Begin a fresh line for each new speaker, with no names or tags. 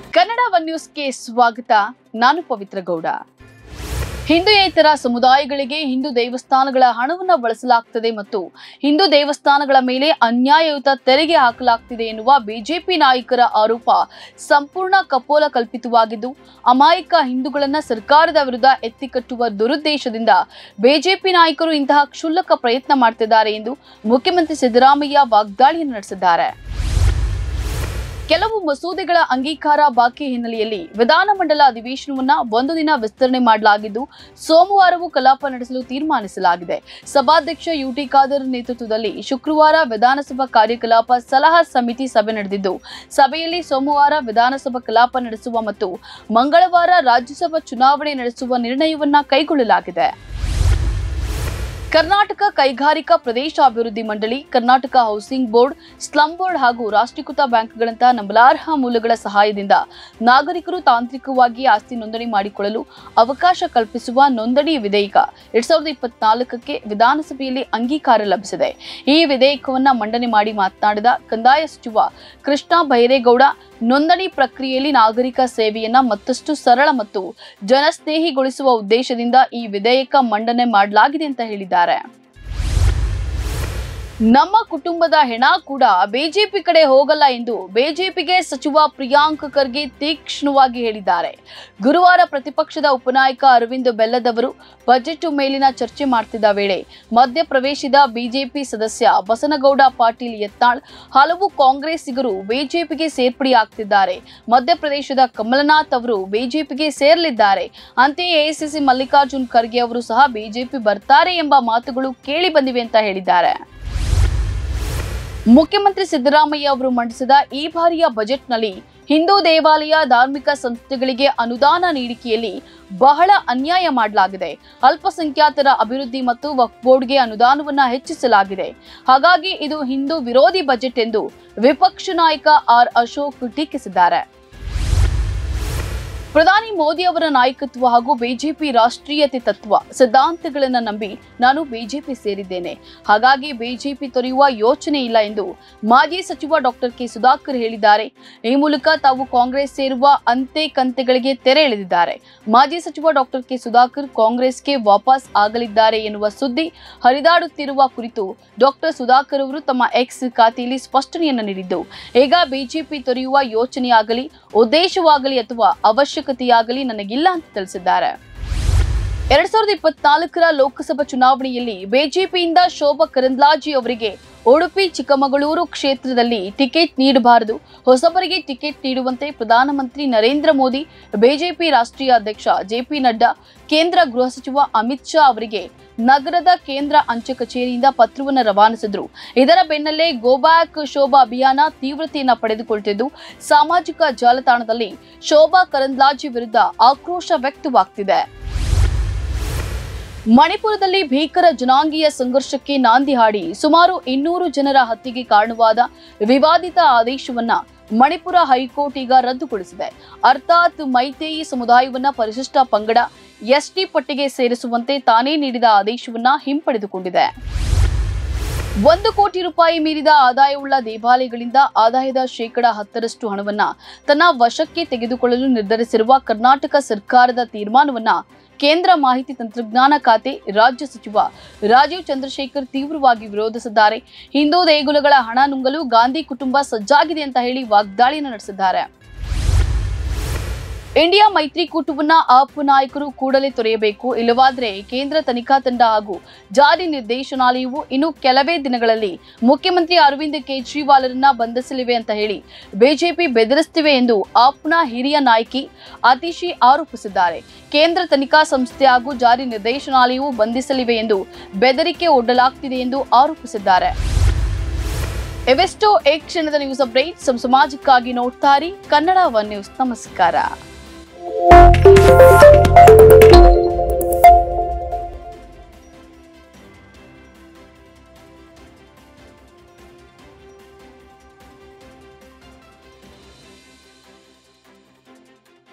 Kannada one ನ್ಯೂಸ್ಗೆ ಸ್ವಾಗತ ನಾನು ಪವಿತ್ರ ಗೌಡ ಹಿಂದೂಯೇತರ ಸಮುದಾಯಗಳಿಗೆ ಹಿಂದೂ ದೇವಸ್ಥಾನಗಳ ಹಣವನ್ನು ಬಳಸಲಾಗ್ತದೆ ಮತ್ತು ಹಿಂದೂ ದೇವಸ್ಥಾನಗಳ ಮೇಲೆ ಅನ್ಯಾಯಯುತ ತೆರಿಗೆ ಹಾಕಲಾಗ್ತಿದೆ ಎನ್ನುವ ಬಿಜೆಪಿ ನಾಯಕರ ಆರೋಪ ಸಂಪೂರ್ಣ ಕಪೋಲ ಕಲ್ಪಿತವಾಗಿದ್ದು ಅಮಾಯಕ ಹಿಂದೂಗಳನ್ನ ಸರ್ಕಾರದ ವಿರುದ್ಧ ಎತ್ತಿಕಟ್ಟುವ ದುರುದ್ದೇಶದಿಂದ ಬಿಜೆಪಿ ನಾಯಕರು ಇಂತಹ ಕ್ಷುಲ್ಲಕ ಪ್ರಯತ್ನ ಮಾಡ್ತಿದ್ದಾರೆ ಎಂದು ಮುಖ್ಯಮಂತ್ರಿ ಸಿದ್ದರಾಮಯ್ಯ ವಾಗ್ದಾಳಿಯನ್ನು ನಡೆಸಿದ್ದಾರೆ ಕೆಲವು ಮಸೂದೆಗಳ ಅಂಗೀಕಾರ ಬಾಕಿ ಹಿನ್ನೆಲೆಯಲ್ಲಿ ವಿಧಾನಮಂಡಲ ಅಧಿವೇಶನವನ್ನ ಒಂದು ದಿನ ವಿಸ್ತರಣೆ ಮಾಡಲಾಗಿದ್ದು ಸೋಮವಾರವೂ ಕಲಾಪ ನಡೆಸಲು ತೀರ್ಮಾನಿಸಲಾಗಿದೆ ಸಭಾಧ್ಯಕ್ಷ ಯುಟಿ ಖಾದರ್ ನೇತೃತ್ವದಲ್ಲಿ ಶುಕ್ರವಾರ ವಿಧಾನಸಭಾ ಕಾರ್ಯಕಲಾಪ ಸಲಹಾ ಸಮಿತಿ ಸಭೆ ನಡೆದಿದ್ದು ಸಭೆಯಲ್ಲಿ ಸೋಮವಾರ ವಿಧಾನಸಭಾ ಕಲಾಪ ನಡೆಸುವ ಮತ್ತು ಮಂಗಳವಾರ ರಾಜ್ಯಸಭಾ ಚುನಾವಣೆ ನಡೆಸುವ ನಿರ್ಣಯವನ್ನ ಕೈಗೊಳ್ಳಲಾಗಿದೆ ಕರ್ನಾಟಕ ಕೈಗಾರಿಕಾ ಪ್ರದೇಶಾಭಿವೃದ್ಧಿ ಮಂಡಳಿ Karnataka housing board slum board ಹಾಗೂ ರಾಷ್ಟ್ರೀಕೃತ ಬ್ಯಾಂಕ್ಗಳಂತಹ ನಂಬಲಾರ್ಹ ಮೂಲಗಳ ಸಹಾಯದಿಂದ ನಾಗರಿಕರು ತಾಂತ್ರಿಕವಾಗಿ ಆಸ್ತಿ ನೋಂದಣಿ ಮಾಡಿಕೊಳ್ಳಲು ಅವಕಾಶ ಕಲ್ಪಿಸುವ ನೋಂದಣಿ ವಿಧೇಯಕ ಎರಡ್ ಸಾವಿರದ ಇಪ್ಪತ್ನಾಲ್ಕಕ್ಕೆ ವಿಧಾನಸಭೆಯಲ್ಲಿ ಅಂಗೀಕಾರ ಲಭಿಸಿದೆ ಈ ವಿಧೇಯಕವನ್ನ ಮಂಡನೆ ಮಾಡಿ ಮಾತನಾಡಿದ ಕಂದಾಯ ಸಚಿವ ಕೃಷ್ಣ ಬೈರೇಗೌಡ ನೋಂದಣಿ ಪ್ರಕ್ರಿಯೆಯಲ್ಲಿ ನಾಗರಿಕ ಸೇವೆಯನ್ನ ಮತ್ತಷ್ಟು ಸರಳ ಮತ್ತು ಜನಸ್ನೇಹಿಗೊಳಿಸುವ ಉದ್ದೇಶದಿಂದ ಈ ವಿಧೇಯಕ ಮಂಡನೆ ಮಾಡಲಾಗಿದೆ ಅಂತ ಹೇಳಿದ್ದಾರೆ ನಮ್ಮ ಕುಟುಂಬದ ಹೆಣ ಕೂಡ ಬಿಜೆಪಿ ಕಡೆ ಹೋಗಲ್ಲ ಎಂದು ಬಿಜೆಪಿಗೆ ಸಚಿವ ಪ್ರಿಯಾಂಕ್ ಖರ್ಗೆ ತೀಕ್ಷ್ಣವಾಗಿ ಹೇಳಿದ್ದಾರೆ ಗುರುವಾರ ಪ್ರತಿಪಕ್ಷದ ಉಪನಾಯಕ ಅರವಿಂದ್ ಬೆಲ್ಲದವರು ಬಜೆಟ್ ಮೇಲಿನ ಚರ್ಚೆ ಮಾಡ್ತಿದ್ದ ವೇಳೆ ಮಧ್ಯಪ್ರವೇಶಿದ ಬಿಜೆಪಿ ಸದಸ್ಯ ಬಸನಗೌಡ ಪಾಟೀಲ್ ಯತ್ನಾಳ್ ಹಲವು ಕಾಂಗ್ರೆಸ್ಸಿಗರು ಬಿಜೆಪಿಗೆ ಸೇರ್ಪಡೆಯಾಗ್ತಿದ್ದಾರೆ ಮಧ್ಯಪ್ರದೇಶದ ಕಮಲನಾಥ್ ಅವರು ಬಿಜೆಪಿಗೆ ಸೇರಲಿದ್ದಾರೆ ಅಂತೆಯೇ ಎಐಸಿಸಿ ಮಲ್ಲಿಕಾರ್ಜುನ್ ಖರ್ಗೆ ಅವರು ಸಹ ಬಿಜೆಪಿ ಬರ್ತಾರೆ ಎಂಬ ಮಾತುಗಳು ಕೇಳಿ ಬಂದಿವೆ ಅಂತ ಹೇಳಿದ್ದಾರೆ ಮುಖ್ಯಮಂತ್ರಿ ಸಿದ್ದರಾಮಯ್ಯ ಅವರು ಮಂಡಿಸಿದ ಈ ಬಾರಿಯ ಬಜೆಟ್ನಲ್ಲಿ ಹಿಂದೂ ದೇವಾಲಯ ಧಾರ್ಮಿಕ ಸಂಸ್ಥೆಗಳಿಗೆ ಅನುದಾನ ನೀಡಿಕೆಯಲ್ಲಿ ಬಹಳ ಅನ್ಯಾಯ ಮಾಡಲಾಗಿದೆ ಅಲ್ಪಸಂಖ್ಯಾತರ ಅಭಿವೃದ್ಧಿ ಮತ್ತು ವಕ್ಫ್ ಬೋರ್ಡ್ಗೆ ಅನುದಾನವನ್ನ ಹೆಚ್ಚಿಸಲಾಗಿದೆ ಹಾಗಾಗಿ ಇದು ಹಿಂದೂ ವಿರೋಧಿ ಬಜೆಟ್ ಎಂದು ವಿಪಕ್ಷ ನಾಯಕ ಆರ್ ಅಶೋಕ್ ಟೀಕಿಸಿದ್ದಾರೆ ಪ್ರಧಾನಿ ಮೋದಿ ಅವರ ನಾಯಕತ್ವ ಹಾಗೂ ಬಿಜೆಪಿ ರಾಷ್ಟ್ರೀಯತೆ ತತ್ವ ಸಿದ್ಧಾಂತಗಳನ್ನು ನಂಬಿ ನಾನು ಬಿಜೆಪಿ ಸೇರಿದ್ದೇನೆ ಹಾಗಾಗಿ ಬಿಜೆಪಿ ತೊರೆಯುವ ಯೋಚನೆ ಇಲ್ಲ ಎಂದು ಮಾಜಿ ಸಚಿವ ಡಾಕ್ಟರ್ ಕೆ ಸುಧಾಕರ್ ಹೇಳಿದ್ದಾರೆ ಈ ಮೂಲಕ ತಾವು ಕಾಂಗ್ರೆಸ್ ಸೇರುವ ಅಂತೆ ಕಂತೆಗಳಿಗೆ ತೆರೆ ಎಳೆದಿದ್ದಾರೆ ಮಾಜಿ ಸಚಿವ ಡಾಕ್ಟರ್ ಕೆ ಸುಧಾಕರ್ ಕಾಂಗ್ರೆಸ್ಗೆ ವಾಪಸ್ ಆಗಲಿದ್ದಾರೆ ಎನ್ನುವ ಸುದ್ದಿ ಹರಿದಾಡುತ್ತಿರುವ ಕುರಿತು ಡಾಕ್ಟರ್ ಸುಧಾಕರ್ ಅವರು ತಮ್ಮ ಎಕ್ಸ್ ಖಾತೆಯಲ್ಲಿ ಸ್ಪಷ್ಟನೆಯನ್ನು ನೀಡಿದ್ದು ಈಗ ಬಿಜೆಪಿ ತೊರೆಯುವ ಯೋಚನೆಯಾಗಲಿ ಉದ್ದೇಶವಾಗಲಿ ಅಥವಾ ಅವಶ್ಯಕತೆಯಾಗಲಿ ನನಗಿಲ್ಲ ಅಂತ ತಿಳಿಸಿದ್ದಾರೆ ಎರಡ್ ಸಾವಿರದ ಇಪ್ಪತ್ನಾಲ್ಕರ ಲೋಕಸಭಾ ಚುನಾವಣೆಯಲ್ಲಿ ಬಿಜೆಪಿಯಿಂದ ಶೋಭಾ ಕರಂದ್ಲಾಜೆ ಅವರಿಗೆ ಉಡುಪಿ ಚಿಕ್ಕಮಗಳೂರು ಕ್ಷೇತ್ರದಲ್ಲಿ ಟಿಕೆಟ್ ನೀಡಬಾರದು ಹೊಸಬರಿಗೆ ಟಿಕೆಟ್ ನೀಡುವಂತೆ ಪ್ರಧಾನಮಂತ್ರಿ ನರೇಂದ್ರ ಮೋದಿ ಬಿಜೆಪಿ ರಾಷ್ಟ್ರೀಯ ಅಧ್ಯಕ್ಷ ಜೆಪಿ ನಡ್ಡಾ ಕೇಂದ್ರ ಗೃಹ ಸಚಿವ ಅಮಿತ್ ಶಾ ಅವರಿಗೆ ನಗರದ ಕೇಂದ್ರ ಅಂಚೆ ಕಚೇರಿಯಿಂದ ಪತ್ರವನ್ನು ರವಾನಿಸಿದ್ರು ಇದರ ಬೆನ್ನಲ್ಲೇ ಗೋಬ್ಯಾಕ್ ಶೋಭಾ ಅಭಿಯಾನ ತೀವ್ರತೆಯನ್ನ ಪಡೆದುಕೊಳ್ತಿದ್ದು ಸಾಮಾಜಿಕ ಜಾಲತಾಣದಲ್ಲಿ ಶೋಭಾ ಕರಂದ್ಲಾಜೆ ವಿರುದ್ಧ ಆಕ್ರೋಶ ವ್ಯಕ್ತವಾಗ್ತಿದೆ ಮಣಿಪುರದಲ್ಲಿ ಭೀಕರ ಜನಾಂಗೀಯ ಸಂಘರ್ಷಕ್ಕೆ ನಾಂದಿ ಹಾಡಿ ಸುಮಾರು ಇನ್ನೂರು ಜನರ ಹತ್ಯೆಗೆ ಕಾರಣವಾದ ವಿವಾದಿತ ಆದೇಶವನ್ನ ಮಣಿಪುರ ಹೈಕೋರ್ಟ್ ಈಗ ರದ್ದುಗೊಳಿಸಿದೆ ಅರ್ಥಾತ್ ಮೈತೇಯಿ ಸಮುದಾಯವನ್ನ ಪರಿಶಿಷ್ಟ ಪಂಗಡ ಎಸ್ಟಿ ಪಟ್ಟಿಗೆ ಸೇರಿಸುವಂತೆ ತಾನೇ ನೀಡಿದ ಆದೇಶವನ್ನ ಹಿಂಪಡೆದುಕೊಂಡಿದೆ ಒಂದು ಕೋಟಿ ರೂಪಾಯಿ ಮೀರಿದ ಆದಾಯವುಳ್ಳ ದೇವಾಲಯಗಳಿಂದ ಆದಾಯದ ಶೇಕಡ ಹತ್ತರಷ್ಟು ಹಣವನ್ನ ತನ್ನ ವಶಕ್ಕೆ ತೆಗೆದುಕೊಳ್ಳಲು ನಿರ್ಧರಿಸಿರುವ ಕರ್ನಾಟಕ ಸರ್ಕಾರದ ತೀರ್ಮಾನವನ್ನ ಕೇಂದ್ರ ಮಾಹಿತಿ ತಂತ್ರಜ್ಞಾನ ಖಾತೆ ರಾಜ್ಯ ಸಚಿವ ರಾಜೀವ್ ಚಂದ್ರಶೇಖರ್ ತೀವ್ರವಾಗಿ ವಿರೋಧಿಸಿದ್ದಾರೆ ಹಿಂದೂ ದೇಗುಲಗಳ ಹಣ ನುಂಗಲು ಗಾಂಧಿ ಕುಟುಂಬ ಸಜ್ಜಾಗಿದೆ ಅಂತ ಹೇಳಿ ವಾಗ್ದಾಳಿಯನ್ನು ನಡೆಸಿದ್ದಾರೆ ಇಂಡಿಯಾ ಮೈತ್ರಿಕೂಟವನ್ನ ಆಪ್ ನಾಯಕರು ಕೂಡಲೇ ತೊರೆಯಬೇಕು ಇಲ್ಲವಾದರೆ ಕೇಂದ್ರ ತನಿಖಾ ತಂಡ ಹಾಗೂ ಜಾರಿ ನಿರ್ದೇಶನಾಲಯವು ಇನ್ನು ಕೆಲವೇ ದಿನಗಳಲ್ಲಿ ಮುಖ್ಯಮಂತ್ರಿ ಅರವಿಂದ್ ಕೇಜ್ರಿವಾಲ್ರನ್ನ ಬಂಧಿಸಲಿವೆ ಅಂತ ಹೇಳಿ ಬಿಜೆಪಿ ಬೆದರಿಸುತ್ತಿವೆ ಎಂದು ಆಪ್ನ ಹಿರಿಯ ನಾಯಕಿ ಅತಿಶಿ ಆರೋಪಿಸಿದ್ದಾರೆ ಕೇಂದ್ರ ತನಿಖಾ ಸಂಸ್ಥೆ ಹಾಗೂ ಜಾರಿ ನಿರ್ದೇಶನಾಲಯವು ಬಂಧಿಸಲಿವೆ ಎಂದು ಬೆದರಿಕೆ ಒಡ್ಡಲಾಗ್ತಿದೆ ಎಂದು ಆರೋಪಿಸಿದ್ದಾರೆ ಇವೆಷ್ಟೋ ಈ ಕ್ಷಣದ ನ್ಯೂಸ್ ಅಪ್ಡೇಟ್ ಸಮ ಸಮಾಜಕ್ಕಾಗಿ ನೋಡ್ತಾರಿ ಕನ್ನಡ ಒನ್ ನ್ಯೂಸ್ ನಮಸ್ಕಾರ